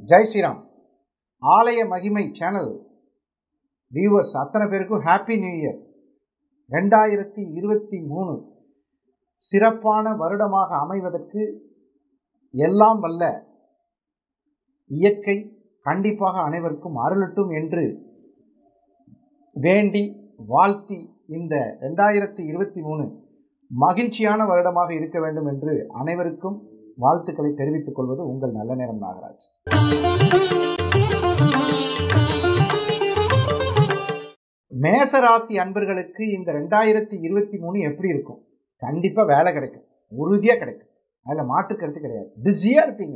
ஜெய் ஸ்ரீராம் ஆலய மகிமை channel viewers அத்தனை பேருக்கும் ஹாப்பி நியூ இயர் ரெண்டாயிரத்தி இருபத்தி மூணு சிறப்பான வருடமாக அமைவதற்கு எல்லாம் வல்ல இயற்கை கண்டிப்பாக அனைவருக்கும் அருளட்டும் என்று வேண்டி வாழ்த்தி இந்த ரெண்டாயிரத்தி இருபத்தி மூணு மகிழ்ச்சியான வருடமாக இருக்க வேண்டும் என்று அனைவருக்கும் வாழ்த்துக்களை தெரிவித்துக் கொள்வது உங்கள் நல்ல நேரம் நாகராஜ் மேசராசி அன்பர்களுக்கு இந்த ரெண்டாயிரத்தி இருபத்தி மூணு எப்படி இருக்கும் கண்டிப்பாக வேலை கிடைக்கும் உறுதியாக கிடைக்கும் அதில் மாற்றுக்கருத்து கிடையாது பிஸியாக இருப்பீங்க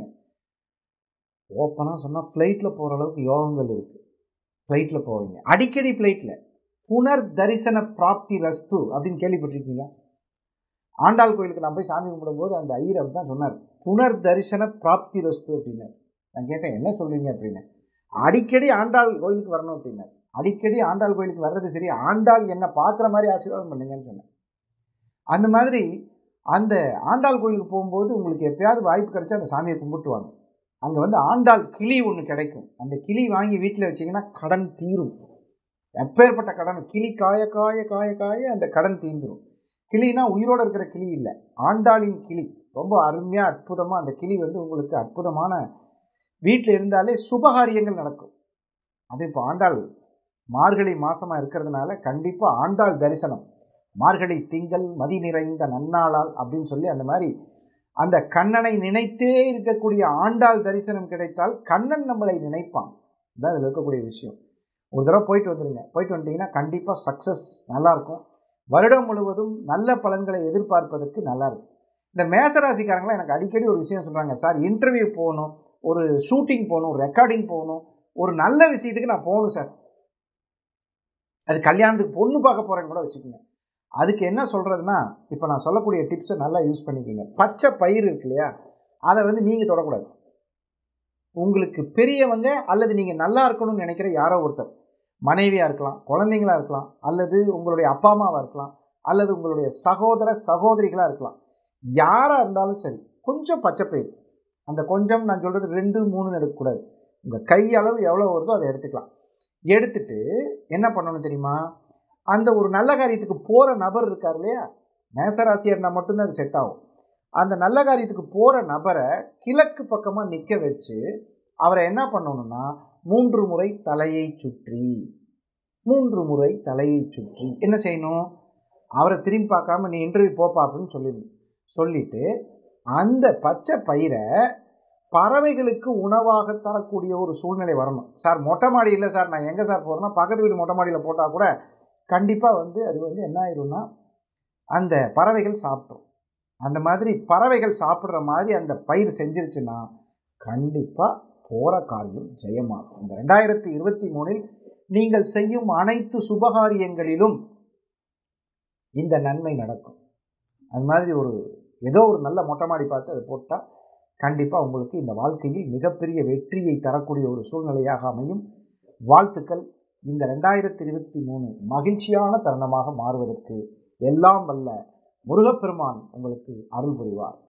ஓப்பனாக சொன்னால் ஃப்ளைட்டில் போகிற அளவுக்கு யோகங்கள் இருக்குது ஃப்ளைட்டில் போவீங்க அடிக்கடி ஃப்ளைட்டில் புனர் தரிசன பிராப்தி ரஸ்து அப்படின்னு கேள்விப்பட்டிருக்கீங்களா ஆண்டாள் கோயிலுக்கு நான் போய் சாமி கும்பிடும்போது அந்த ஐயர் அப்படி தான் சொன்னார் புனர் தரிசன பிராப்தி ரஸ்து அப்படின்னார் நான் கேட்டேன் என்ன சொல்கிறீங்க அப்படின்னு அடிக்கடி ஆண்டாள் கோயிலுக்கு வரணும் அப்படின்னார் அடிக்கடி ஆண்டாள் கோயிலுக்கு வர்றது சரி ஆண்டாள் என்னை பார்க்குற மாதிரி ஆசீர்வாதம் பண்ணுங்கன்னு சொன்னேன் அந்த மாதிரி அந்த ஆண்டாள் கோயிலுக்கு போகும்போது உங்களுக்கு எப்பயாவது வாய்ப்பு கிடைச்சா அந்த சாமியை கும்பிட்டுவாங்க அங்கே வந்து ஆண்டாள் கிளி ஒன்று கிடைக்கும் அந்த கிளி வாங்கி வீட்டில் வச்சிங்கன்னா கடன் தீரும் எப்பேற்பட்ட கடன் கிளி காய காய காய காய அந்த கடன் தீர்ந்துடும் கிளினா உயிரோடு இருக்கிற கிளி இல்லை ஆண்டாளின் கிளி ரொம்ப அருமையாக அற்புதமாக அந்த கிளி வந்து உங்களுக்கு அற்புதமான வீட்டில் இருந்தாலே சுபகாரியங்கள் நடக்கும் அது இப்போ ஆண்டாள் மார்கழி மாதமாக இருக்கிறதுனால கண்டிப்பாக ஆண்டாள் தரிசனம் மார்கழி திங்கள் மதி நிறைந்த நன்னாளால் அப்படின்னு சொல்லி அந்த மாதிரி அந்த கண்ணனை நினைத்தே இருக்கக்கூடிய ஆண்டாள் தரிசனம் கிடைத்தால் கண்ணன் நம்மளை நினைப்பான் இதான் அதில் இருக்கக்கூடிய விஷயம் ஒரு தடவை போயிட்டு வந்துடுங்க போயிட்டு வந்துட்டீங்கன்னா கண்டிப்பாக சக்ஸஸ் நல்லாயிருக்கும் வருடம் முழுவதும் நல்ல பலன்களை எதிர்பார்ப்பதற்கு நல்லாயிருக்கும் இந்த மேசராசிக்காரங்களாம் எனக்கு அடிக்கடி ஒரு விஷயம் சொல்கிறாங்க சார் இன்டர்வியூ போகணும் ஒரு ஷூட்டிங் போகணும் ரெக்கார்டிங் போகணும் ஒரு நல்ல விஷயத்துக்கு நான் போகணும் சார் அது கல்யாணத்துக்கு பொண்ணு பார்க்க போகிறேன்னு கூட வச்சுக்கோங்க அதுக்கு என்ன சொல்கிறதுனா இப்போ நான் சொல்லக்கூடிய டிப்ஸை நல்லா யூஸ் பண்ணிக்கோங்க பச்சை பயிர் இருக்கு இல்லையா அதை வந்து நீங்கள் தொடக்கூடாது உங்களுக்கு பெரியவங்க அல்லது நீங்கள் நல்லா இருக்கணும்னு நினைக்கிற யாரோ ஒருத்தர் மனைவியாக இருக்கலாம் குழந்தைங்களாக இருக்கலாம் அல்லது உங்களுடைய அப்பா அம்மாவாக இருக்கலாம் அல்லது உங்களுடைய சகோதர சகோதரிகளாக இருக்கலாம் யாராக இருந்தாலும் சரி கொஞ்சம் பச்சை பயிர் அந்த கொஞ்சம் நான் சொல்கிறது ரெண்டு மூணுன்னு எடுக்கக்கூடாது உங்கள் கை அளவு எவ்வளோ வருதோ அதை எடுத்துக்கலாம் எடுத்துட்டு என்ன பண்ணணும் தெரியுமா அந்த ஒரு நல்ல காரியத்துக்கு போகிற நபர் இருக்கார் இல்லையா மேசராசியாக இருந்தால் மட்டும்தான் அது செட் ஆகும் அந்த நல்ல காரியத்துக்கு போகிற நபரை கிழக்கு பக்கமாக நிற்க வச்சு அவரை என்ன பண்ணணும்னா மூன்று முறை தலையை சுற்றி மூன்று முறை தலையை சுற்றி என்ன செய்யணும் அவரை திரும்பி பார்க்காம நீ இன்டர்வியூ போப்பா அப்படின்னு சொல்லிடணும் சொல்லிவிட்டு அந்த பச்சை பயிரை பறவைகளுக்கு உணவாக தரக்கூடிய ஒரு சூழ்நிலை வரணும் சார் மொட்டை மாடி இல்லை சார் நான் எங்கே சார் போகிறேன்னா பக்கத்து வீடு மொட்டை மாடியில் போட்டால் கூட கண்டிப்பாக வந்து அது வந்து என்ன ஆயிரும்னா அந்த பறவைகள் சாப்பிட்ரும் அந்த மாதிரி பறவைகள் சாப்பிட்ற மாதிரி அந்த பயிர் செஞ்சிருச்சுன்னா கண்டிப்பாக போகிற காரியம் ஜெயமாகும் இந்த ரெண்டாயிரத்தி இருபத்தி மூணில் நீங்கள் செய்யும் அனைத்து சுபகாரியங்களிலும் இந்த நன்மை நடக்கும் அது மாதிரி ஒரு ஏதோ ஒரு நல்ல மொட்டை மாடி பார்த்து அதை போட்டால் கண்டிப்பாக உங்களுக்கு இந்த வாழ்க்கையில் மிகப்பெரிய வெற்றியை தரக்கூடிய ஒரு சூழ்நிலையாக அமையும் வாழ்த்துக்கள் இந்த ரெண்டாயிரத்தி இருபத்தி மூணு மகிழ்ச்சியான தருணமாக மாறுவதற்கு எல்லாம் வல்ல முருகப்பெருமான் உங்களுக்கு அருள் புரிவார்